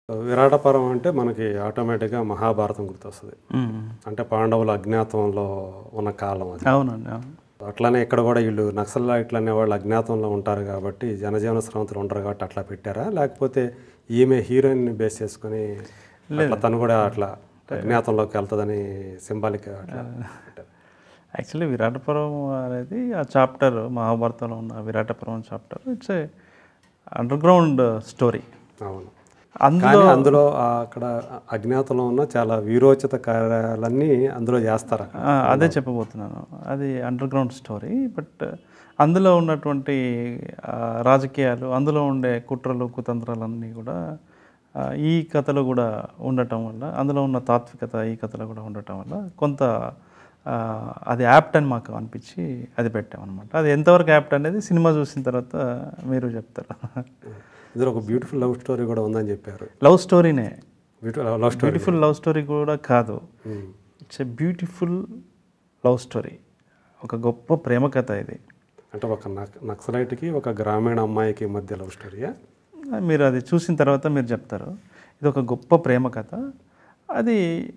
విరాటపరం అంటే మనకి ఆటోమేటిక్గా మహాభారతం గుర్తొస్తుంది అంటే పాండవులు అజ్ఞాతంలో ఉన్న కాలం అది అవునండి అవును అట్లానే ఇక్కడ కూడా వీళ్ళు నక్సలైట్లు అనే వాళ్ళు అజ్ఞాతంలో ఉంటారు కాబట్టి జనజీవన శ్రమంతులు ఉంటారు కాబట్టి అట్లా పెట్టారా లేకపోతే ఈమె హీరోయిన్ బేస్ చేసుకొని అట్లా తను కూడా అట్లా అజ్ఞాతంలోకి వెళ్తుందని సింబాలిక్ అట్లా పెట్టారు. యాక్చువల్లీ విరాటపురం అనేది ఆ చాప్టర్ మహాభారతంలో ఉన్న Viratapuram chapter it's a underground story అవును అందులో కానీ అందులో ఆ అక్కడ అజ్ఞాతంలో ఉన్న చాలా వీరోచిత కార్యాలన్నీ అందులో చేస్తారు అక్కడ. ఆ, అదే చెప్పబోతున్నాను అది అండర్ గ్రౌండ్ స్టోరీ బట్ అందులో ఉన్నటువంటి ఆ, రాజకీయాలు అందులో ఉండే కుట్రలు కుతంత్రాలన్నీ కూడా ఆ, ఈ కథలో కూడా ఉండటం వల్ల అందులో ఉన్న తాత్వికత ఈ కథలో కూడా ఉండటం వల్ల కొంత ఆ, అది యాప్ట్ అని మాకు అనిపించి అది పెట్టామన్నమాట అది ఎంతవరకు యాప్ట్ అనేది సినిమా చూసిన తర్వాత మీరు చెప్తారు ఇందులో ఒక బ్యూటిఫుల్ లవ్ స్టోరీ కూడా ఉందని చెప్పారు లవ్ స్టోరీనే beautiful love story beautiful love story కూడా కాదు it's a beautiful love story ఒక గొప్ప ప్రేమ కథ ఇది అంటే ఒక నక్- నక్సలైట్కి ఒక గ్రామీణ అమ్మాయికి మధ్య లవ్ స్టోరీయా మీరు అది చూసిన తర్వాత మీరు చెప్తారు ఇది ఒక గొప్ప ప్రేమ కథ అది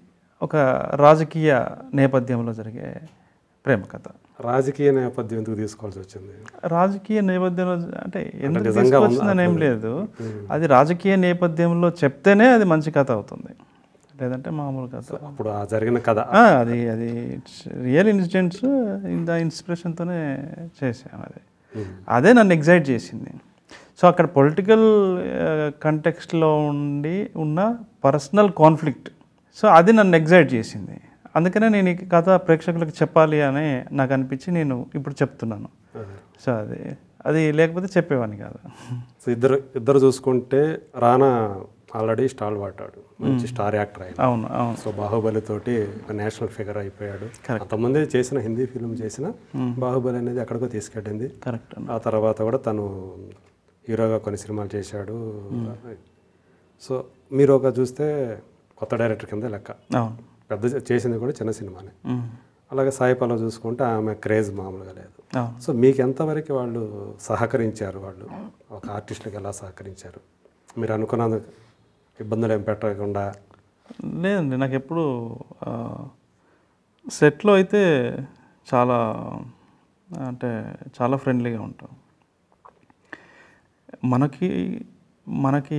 ఒక రాజకీయ నేపథ్యంలో జరిగే ప్రేమ కథ రాజకీయ నేపథ్యం ఎందుకు తీసుకోవాల్సి వచ్చింది రాజకీయ నేపథ్యంలో అంటే ఎందుకు నిజంగా తీసుకొచ్చిందని ఏం లేదు అది రాజకీయ నేపథ్యంలో చెప్తేనే అది మంచి కథ అవుతుంది లేదంటే మామూలు కథ అప్పుడు ఆ జరిగిన కథ ఆ, అది అది రియల్ ఇన్సిడెంట్స్ ద ఇన్స్పిరేషన్తోనే చేసాం అది అదే నన్ను ఎగ్జైట్ చేసింది సో అక్కడ పొలిటికల్ కంటెక్స్ట్లో ఉండి ఉన్న పర్సనల్ కాన్ఫ్లిక్ట్ సో అది నన్ను ఎగ్జైట్ చేసింది అందుకనే నేను ఈ కథ ప్రేక్షకులకు చెప్పాలి అని నాకు అనిపించి నేను ఇప్పుడు చెప్తున్నాను అదే. సో అది అది లేకపోతే చెప్పేవాడిని కాదు సో ఇద్దరు ఇద్దరు చూసుకుంటే రానా ఆల్రెడీ స్టాల్ పట్టాడు మంచి స్టార్ యాక్టర్ ఆయన అవును అవును సో బాహుబలి తోటి ఒక నేషనల్ ఫిగర్ అయిపోయాడు అంతకుముందే చేసిన హిందీ ఫిల్మ్ చేసిన బాహుబలి అనేది ఎక్కడికో తీసుకెళ్ళింది కరెక్ట్ ఆ తర్వాత కూడా తను హీరోగా కొన్ని సినిమాలు చేశాడు సో మీరు ఒక చూస్తే కొత్త డైరెక్టర్ కింద లెక్క అవును పెద్ద చేసింది కూడా చిన్న సినిమానే ఉమ్. అలాగే సాయి పల్లవి చూసుకుంటే ఆమె క్రేజ్ మామూలుగా లేదు అవును సో మీకు ఎంతవరకు వాళ్ళు సహకరించారు వాళ్ళు ఒక ఆర్టిస్ట్కి ఎలా సహకరించారు మీరు అనుకున్నందు ఇబ్బందులు ఏం పెట్టకుండా లేదండి నాకు ఎప్పుడు సెట్లో అయితే చాలా అంటే చాలా ఫ్రెండ్లీగా ఉంటాం మనకి మనకి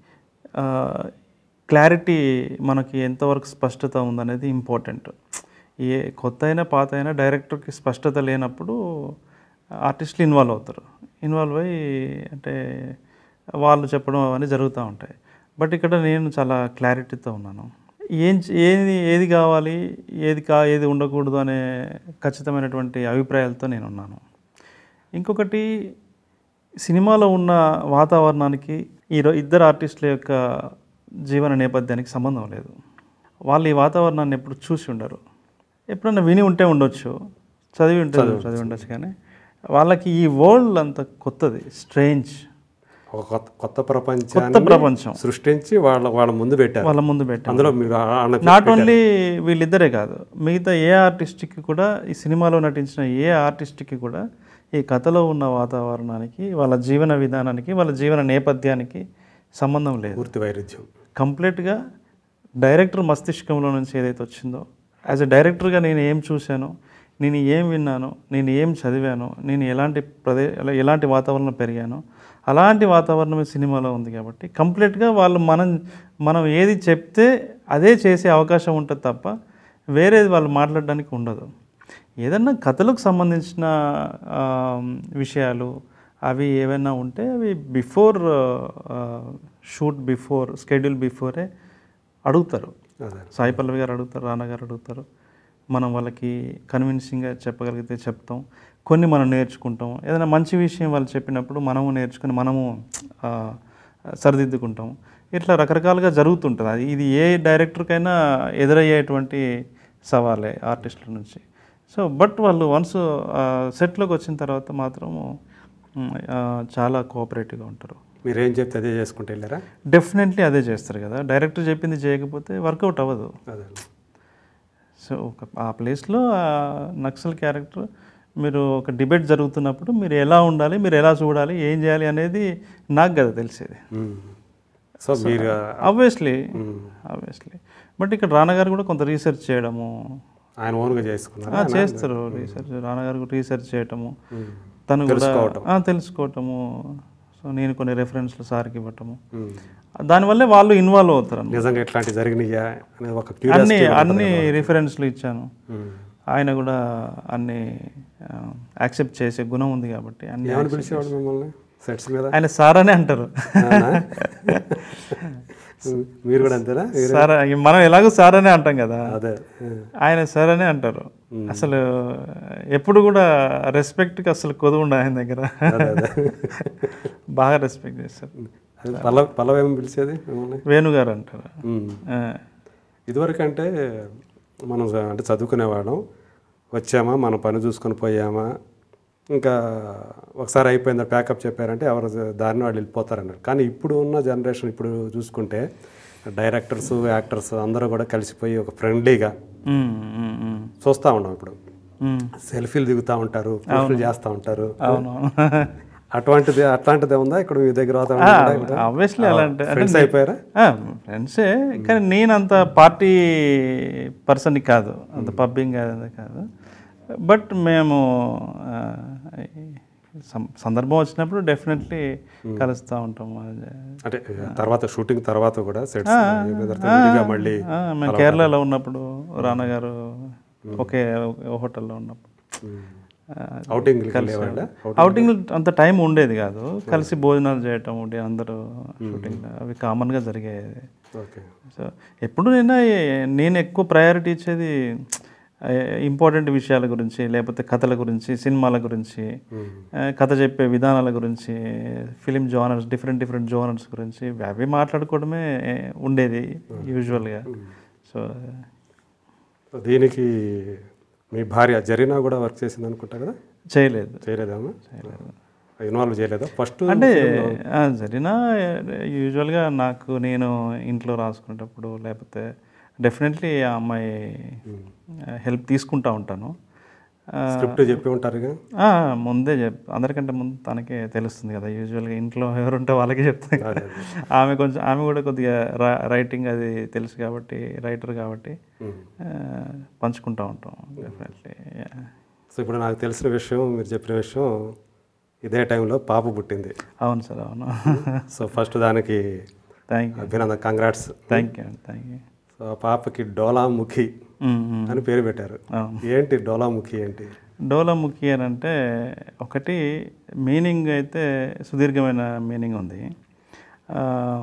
క్లారిటీ మనకి ఎంతవరకు స్పష్టత ఉందనేది ఇంపార్టెంట్ ఏ కొత్త అయినా పాత అయినా డైరెక్టర్కి స్పష్టత లేనప్పుడు ఆర్టిస్టులు ఇన్వాల్వ్ అవుతారు ఇన్వాల్వ్ అయ్యి అంటే వాళ్ళు చెప్పడం అవన్నీ జరుగుతూ ఉంటాయి బట్ ఇక్కడ నేను చాలా క్లారిటీతో ఉన్నాను ఏం చే- ఏది ఏది కావాలి ఏది కా ఏది ఉండకూడదు అనే ఖచ్చితమైనటువంటి అభిప్రాయాలతో నేను ఉన్నాను ఇంకొకటి సినిమాలో ఉన్న వాతావరణానికి ఈ రో- ఇద్దరు ఆర్టిస్టుల యొక్క జీవన నేపథ్యానికి సంబంధం లేదు వాళ్ళు ఈ వాతావరణాన్ని ఎప్పుడు చూసి ఉండరు ఎప్పుడన్నా విని ఉంటే ఉండొచ్చు చదివి ఉంటే చదివి ఉండొచ్చు కానీ వాళ్ళకి ఈ వరల్డ్ అంత కొత్తది స్ట్రేంజ్ ఒక కొత్త కొత్త ప్రపంచాన్ని కొత్త ప్రపంచం సృష్టించి వాళ్ళ వాళ్ళ ముందు పెట్టారు వాళ్ళ ముందు పెట్టాం అందులో మీరు ఆ- ఆడ- నాట్ ఓన్లీ వీళ్ళిద్దరే కాదు మిగతా ఏ ఆర్టిస్ట్కి కూడా ఈ సినిమాలో నటించిన ఏ ఆర్టిస్ట్కి కూడా ఈ కథలో ఉన్న వాతావరణానికి వాళ్ళ జీవన విధానానికి వాళ్ళ జీవన నేపథ్యానికి సంబంధం లేదు పూర్తి వైరుధ్యం కంప్లీట్గా డైరెక్టర్ మస్తిష్కంలో నుంచి ఏదైతే వచ్చిందో యాజ్ ఎ డైరెక్టర్గా నేను ఏం చూశానో నేను ఏం విన్నానో నేను ఏం చదివానో నేను ఎలాంటి ప్రదే ఎలాంటి వాతావరణం పెరిగానో అలాంటి వాతావరణం ఈ సినిమాలో ఉంది కాబట్టి కంప్లీట్గా వాళ్ళు మనం మనం ఏది చెప్తే అదే చేసే అవకాశం ఉంటుంది తప్ప వేరేది వాళ్ళు మాట్లాడడానికి ఉండదు ఏదన్నా కథలకు సంబంధించిన ఆ, విషయాలు అవి ఏవైనా ఉంటే అవి బిఫోర్ షూట్ బిఫోర్ స్కెడ్యూల్ బిఫోరే అడుగుతారు అదే సాయి పల్లవి గారు అడుగుతారు రానా గారు అడుగుతారు మనం వాళ్ళకి కన్విన్సింగ్గా చెప్పగలిగితే చెప్తాం కొన్ని మనం నేర్చుకుంటాం ఏదైనా మంచి విషయం వాళ్ళు చెప్పినప్పుడు మనము నేర్చుకుని మనము ఆ, సరిదిద్దుకుంటాం ఇట్లా రకరకాలుగా జరుగుతుంటుంది అది ఇది ఏ డైరెక్టర్కైనా ఎదురయ్యేటువంటి సవాలే ఆర్టిస్టుల నుంచి సో బట్ వాళ్ళు వన్స్ సెట్లోకి వచ్చిన తర్వాత మాత్రము మ్, ఆ, చాలా కోఆపరేటివ్గా ఉంటారు మీరు ఏం చెప్తే అదే చేసుకుంటూ వెళ్ళారా డెఫినెట్లీ అదే చేస్తారు కదా డైరెక్టర్ చెప్పింది చేయకపోతే వర్కౌట్ అవ్వదు అదే సో ఒక ఆ ప్లేస్లో ఆ నక్సల్ క్యారెక్టర్ మీరు ఒక డిబేట్ జరుగుతున్నప్పుడు మీరు ఎలా ఉండాలి మీరు ఎలా చూడాలి ఏం చేయాలి అనేది నాకు కదా తెలిసేది మ్మ్. సో మీరు ఆబ్వియస్లీ మ్మ్. ఆబ్వియస్లీ బట్ ఇక్కడ రానా గారు కూడా కొంత రీసెర్చ్ చేయడము ఆయన ఓన్గా చేసుకున్నారు ఆ, చేస్తారు రీసెర్చ్ రానా గారు కూడా రీసెర్చ్ చేయటము తను కూడా ఆ, తెలుసుకోవటము సో నేను కొన్ని రెఫరెన్స్లు సార్కి ఇవ్వటము దానివల్లే వాళ్ళు ఇన్వాల్వ్ అవుతారు అన్నమాట. నిజంగా ఇట్లాంటి జరిగినాయా అనేది ఒక అన్ని క్యూరియాసిటీ అన్ని రిఫరెన్స్లు ఇచ్చాను ఆయన కూడా అన్ని యాక్సెప్ట్ చేసే గుణం ఉంది కాబట్టి అన్ని ఏమని పిలిచేవాడు మిమ్మల్ని సెట్స్ మీద ఆయన సార్ అనే అంటారు అవునా? మీరు కూడా అంతేనా సార్ మనం ఎలాగో సార్ అనే అంటాం కదా అదే ఆయన సార్ అనే అంటారు అసలు ఎప్పుడు కూడా రెస్పెక్ట్కి అసలు కొదువు ఉండదు ఆయన దగ్గర అదే అదే బాగా రెస్పెక్ట్ చేస్తారు అది పల్లవ పల్లవ ఏమని పిలిచేది మిమ్మల్ని వేణుగారు అంటారు ఉమ్. ఆ, ఇదివరకు అంటే మనం చ- అంటే చదువుకునేవాళ్ళం వచ్చామా మన పని చూసుకొని పోయామా ఇంకా ఒకసారి అయిపోయిందా ప్యాకప్ చెప్పారంటే ఎవరు దారిని వాళ్ళు వెళ్ళిపోతారన్నారు కానీ ఇప్పుడు ఉన్న జనరేషన్ ఇప్పుడు చూసుకుంటే డైరెక్టర్స్ యాక్టర్స్ అందరూ కూడా కలిసిపోయి ఒక ఫ్రెండ్లీగా ఉమ్, ఉమ్, ఉమ్, చూస్తూ ఉన్నాం ఇప్పుడు ఉమ్. సెల్ఫీలు దిగుతూ ఉంటారు పోస్టులు చేస్తూ ఉంటారు అవును అటువంటిది అట్లాంటిదే ఉందా ఇక్కడ మీ దగ్గర వాతావరణం ఉందా ఇక్కడ? ఆబ్వియస్లీ అలా అంటే ఫ్రెండ్స్ అయిపోయారా ఫ్రెండ్సే కానీ నేను అంత పార్టీ పర్సన్ కాదు అంత పబ్బింగ్ అది కాదు బట్ మేము ఆ, సం- సందర్భం వచ్చినప్పుడు డెఫినెట్లీ కలుస్తూ ఉంటాము అంటే తర్వాత షూటింగ్ తర్వాత కూడా సెట్స్ విడిగా మళ్ళీ ఆ, మేము కేరళలో ఉన్నప్పుడు రానా గారు ఒకే హోటల్లో ఉన్నప్పుడు అవుటింగ్ వెళ్ళేవాళ్ళ అవుటింగ్ అంత టైం ఉండేది కాదు కలిసి భోజనాలు చేయటం ఉండి అందరూ షూటింగ్ అవి కామన్గా జరిగేది ఓకే సో ఎప్పుడు నేను నేను ఎక్కువ ప్రయారిటీ ఇచ్చేది ఇంపార్టెంట్ విషయాల గురించి లేకపోతే కథల గురించి సినిమాల గురించి ఆ, కథ చెప్పే విధానాల గురించి film genres different different genres గురించి అవి మాట్లాడుకోవడమే ఉండేది యూజువల్గా సో దీనికి మీ భార్య జరీనా కూడా వర్క్ చేసింది అనుకుంటా కదా చేయలేదు చేయలేదమ్మా ఇన్వాల్వ్ చేయలేదా ఫస్ట్ అంటే ఆ, జరిగినా యూజువల్గా నాకు నేను ఇంట్లో రాసుకునేటప్పుడు లేకపోతే డెఫినెట్లీ ఆ అమ్మాయి హెల్ప్ తీసుకుంటా ఉంటాను ఆ, స్క్రిప్ట్ చెప్పి ఉంటారుగా ఆ, ముందే చెప్ అందరికంటే ముందు తనకే తెలుస్తుంది కదా యూజువల్గా ఇంట్లో ఎవరుంటే వాళ్ళకే చెప్తాయి కదా ఆమె కొంచెం ఆమె కూడా కొద్దిగా రా- రైటింగ్ అది తెలుసు కాబట్టి రైటర్ కాబట్టి ఆ, పంచుకుంటా ఉంటాం డెఫినెట్లీ సో ఇప్పుడు నాకు తెలిసిన విషయం మీరు చెప్పిన విషయం ఇదే టైంలో పాప పుట్టింది అవును సార్ అవును సో ఫస్ట్ దానికి థ్యాంక్ యూ అభినందన congrats thank you thank you so ఆ పాపకి డోలాముఖి అని పేరు పెట్టారు అవును. ఏంటి డోలాముఖి ఏంటి డోలాముఖి అని అంటే ఒకటి మీనింగ్ అయితే సుదీర్ఘమైన మీనింగ్ ఉంది ఆ,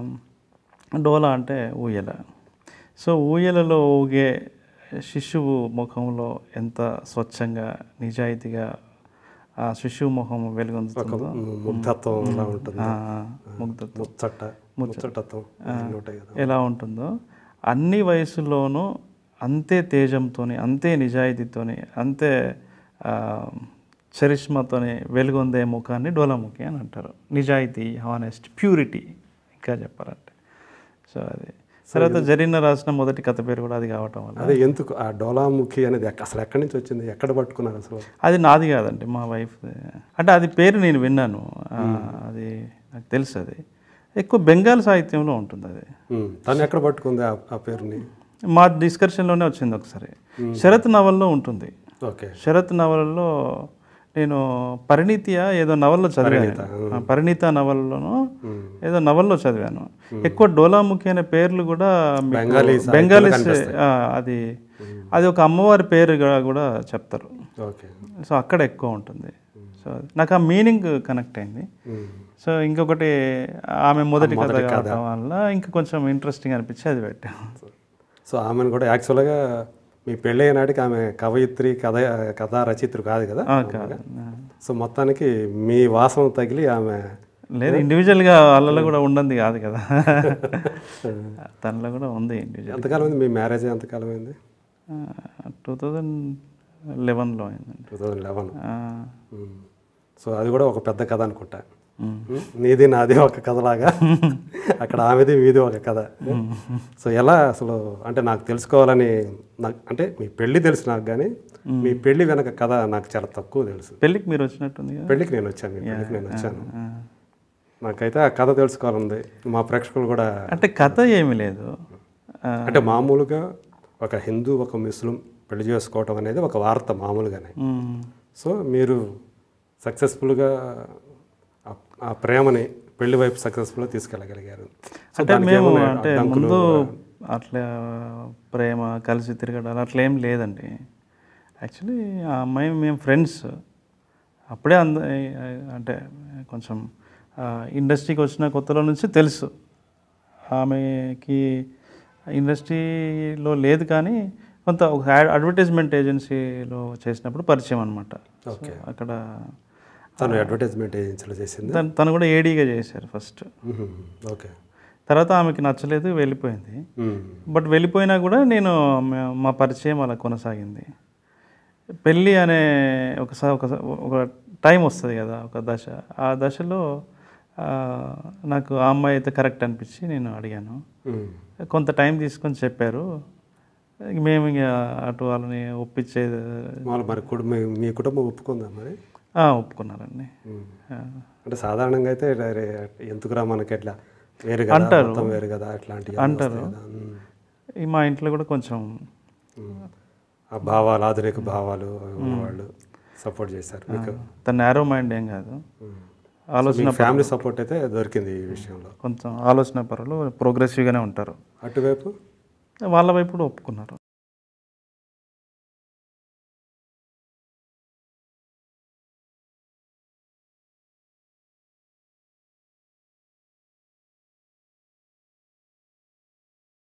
డోలా అంటే ఊయల సో ఊయలలో ఊగే శిశువు ముఖంలో ఎంత స్వచ్ఛంగా నిజాయితీగా ఆ శిశువు ముఖం వెలుగొందుతుందో ముగ్ధత్వం ఎలా ఉంటుంది ఆ, ముగ్ధ ముచ్చట ముచ్చటత్వం అన్నీ ఉంటాయి కదా ఎలా ఉంటుందో అన్ని వయసుల్లోనూ అంతే తేజంతోని అంతే నిజాయితీతోని అంతే ఆ, చరిష్మాతోని వెలుగొందే ముఖాన్ని డోలాముఖి అని అంటారు నిజాయితీ హానెస్ట్ ప్యూరిటీ ఇంకా చెప్పాలంటే సో అది తర్వాత జరిగిన రాసిన మొదటి కథ పేరు కూడా అది కావటం వల్ల అదే ఎందుకు ఆ డోలాముఖి అనేది ఎక్క- అసలు ఎక్కడి నుంచి వచ్చింది ఎక్కడ పట్టుకున్నారు అసలు అది నాది కాదండి మా వైఫ్ అంటే అది పేరు నేను విన్నాను ఆ, అది నాకు తెలుసు అది ఎక్కువ బెంగాల్ సాహిత్యంలో ఉంటుంది అది ఉమ్, తను ఎక్కడ పట్టుకుంది ఆ- ఆ పేరుని మా డిస్కషన్లోనే వచ్చింది ఒకసారి శరత్ నవల్లో ఉంటుంది ఓకే శరత్ నవలలో నేను పరిణితియా ఏదో నవల్లో చదివాను ఆ, పరిణిత నవల్లోనూ ఏదో నవల్లో చదివాను ఎక్కువ డోలాముఖి అనే పేర్లు కూడా మీకు బెంగాలీ బెంగాలీ ఆ, అది అది ఒక అమ్మవారి పేరుగా కూడా చెప్తారు ఓకే సో అక్కడ ఎక్కువ ఉంటుంది సో నాకు ఆ మీనింగ్ కనెక్ట్ అయింది ఉమ్, సో ఇంకొకటి ఆమె మొదటి కథ కావడం వల్ల ఇంకా కొంచెం ఇంట్రెస్టింగ్ అనిపించి అది పెట్టాను సో ఆమెను కూడా యాక్చువల్గా మీ పెళ్ళయ్యే నాటికి ఆమె కవయిత్రి కథ కథా రచయిత్రి కాదు కదా ఆ, కాదు సో మొత్తానికి మీ వాసన తగిలి ఆమె లేదు ఇండివిజువల్గా వాళ్ళలో కూడా ఉండదు కాదు కదా తనలో కూడా ఉంది ఇండివిజువల్ ఎంతకాలం అయింది మీ మ్యారేజ్ ఎంతకాలం అయింది టూ థౌజండ్ లెవెన్లో అయిందండి టూ థౌజండ్ లెవెన్ ఆ, సో అది కూడా ఒక పెద్ద కథ అనుకుంటా మ్. ఉమ్, నీది నాది ఒక కథలాగా అక్కడ ఆమెది మీది ఒక కథ సో ఎలా అసలు అంటే నాకు తెలుసుకోవాలని నాకు అంటే మీ పెళ్ళి తెలుసు నాకు కానీ మీ పెళ్ళి వెనక కథ నాకు చాలా తక్కువ తెలుసు పెళ్ళికి మీరు వచ్చినట్టుంది కదా పెళ్ళికి నేను వచ్చాను మీ పెళ్ళికి నేను వచ్చాను ఆ, నాకైతే ఆ కథ తెలుసుకోవాలంది మా ప్రేక్షకులు కూడా అంటే కథ ఏమీ లేదు ఆ, అంటే మామూలుగా ఒక హిందూ ఒక ముస్లిం పెళ్లి చేసుకోవటం అనేది ఒక వార్త మామూలుగానే మ్, సో మీరు సక్సెస్ఫుల్గా ఆ- ఆ ప్రేమని పెళ్లి వైపు సక్సెస్ఫుల్గా తీసుకెళ్ళగలిగారు సో అంటే దానికి మేము ఏమైనా అంటే అడ్డంకులు ముందు అట్లా ప్రేమ కలిసి తిరగడాలు అట్లా ఏం లేదండి యాక్చువల్లీ ఆ అమ్మాయి మేము ఫ్రెండ్స్ అప్పుడే అంద అంటే కొంచెం ఇండస్ట్రీకి వచ్చిన కొత్తలో నుంచి తెలుసు ఆమెకి ఇండస్ట్రీలో లేదు కానీ కొంత ఒక అడ్వర్టైజ్మెంట్ ఏజెన్సీలో చేసినప్పుడు పరిచయం అనమాట ఓకే అక్కడ తను అడ్వర్టైజ్మెంట్ ఏజెన్సీలో చేసింది తను తను కూడా ఏడీగా చేశారు ఫస్ట్ మ్మ్. ఓకే తర్వాత ఆమెకి నచ్చలేదు వెళ్ళిపోయింది మ్మ్. బట్ వెళ్ళిపోయినా కూడా నేను మా- మా పరిచయం అలా కొనసాగింది పెళ్ళి అనే ఒకసారి ఒక ఒక టైం వస్తుంది కదా ఒక దశ ఆ దశలో ఆ, నాకు ఆ అమ్మాయి అయితే కరెక్ట్ అనిపించి నేను అడిగాను మ్మ్. కొంత టైం తీసుకొని చెప్పారు ఇక మేము ఇక అటు వాళ్ళని ఒప్పించేది వాళ్ళు మరి కుటుంబ మీ- మీ కుటుంబం ఒప్పుకుందా మరి ఆ, ఒప్పుకున్నారండి మ్మ్. ఆ. అంటే సాధారణంగా అయితే అరే, ఎందుకురా మనకి ఎట్లా వేరు కదా అంటారు. మొత్తం వేరు కదా అట్లాంటివి అంటారు. వస్తాయి కదా. మ్మ్. ఈ మా ఇంట్లో కూడా కొంచెం మ్మ్. ఆ భావాలు ఆధునిక భావాలు వాళ్ళు సపోర్ట్ చేశారు మీకు తన నేరో మైండ్ ఏం కాదు మ్మ్. ఆలోచన మీకు ఫ్యామిలీ సపోర్ట్ అయితే దొరికింది ఈ విషయంలో కొంచెం ఆలోచన పరులు ప్రోగ్రెసివ్గానే ఉంటారు అటువైపు వాళ్ళ వైపు కూడా ఒప్పుకున్నారు